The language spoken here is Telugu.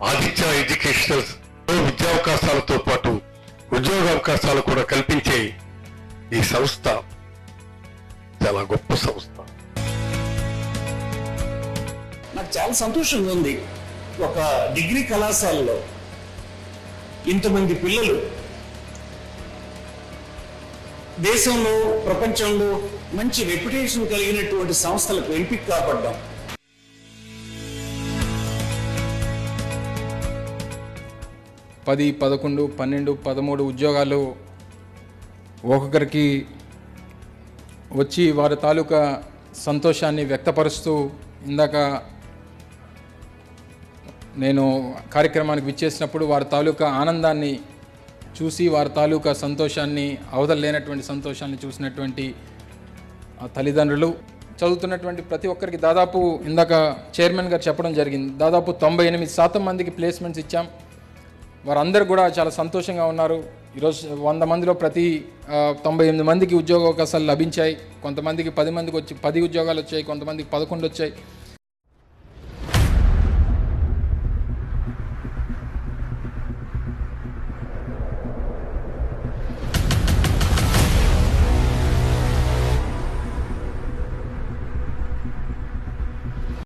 ఆదిత్య ఎడ్యుకేషనల్ విద్యావకాశాలతో పాటు ఉద్యోగ అవకాశాలు కూడా కల్పించే ఈ సంస్థ చాలా గొప్ప సంస్థ నాకు చాలా సంతోషంగా ఉంది ఒక డిగ్రీ కళాశాలలో ఇంతమంది పిల్లలు దేశంలో ప్రపంచంలో మంచి రెప్యుటేషన్ కలిగినటువంటి సంస్థలకు ఎంపిక కాపడ్డాం పది పదకొండు పన్నెండు పదమూడు ఉద్యోగాలు ఒక్కొక్కరికి వచ్చి వారి తాలూకా సంతోషాన్ని వ్యక్తపరుస్తూ ఇందాక నేను కార్యక్రమానికి విచ్చేసినప్పుడు వారి తాలూకా ఆనందాన్ని చూసి వారి తాలూకా సంతోషాన్ని అవదలేనటువంటి సంతోషాన్ని చూసినటువంటి ఆ తల్లిదండ్రులు చదువుతున్నటువంటి ప్రతి ఒక్కరికి దాదాపు ఇందాక చైర్మన్ గారు చెప్పడం జరిగింది దాదాపు తొంభై ఎనిమిది శాతం మందికి ప్లేస్మెంట్స్ ఇచ్చాం వారందరూ కూడా చాలా సంతోషంగా ఉన్నారు ఈరోజు వంద మందిలో ప్రతి ఆ, తొంభై ఎనిమిది మందికి ఉద్యోగ అవకాశాలు లభించాయి కొంతమందికి పది మందికి వచ్చి పది ఉద్యోగాలు వచ్చాయి కొంతమందికి పదకొండు వచ్చాయి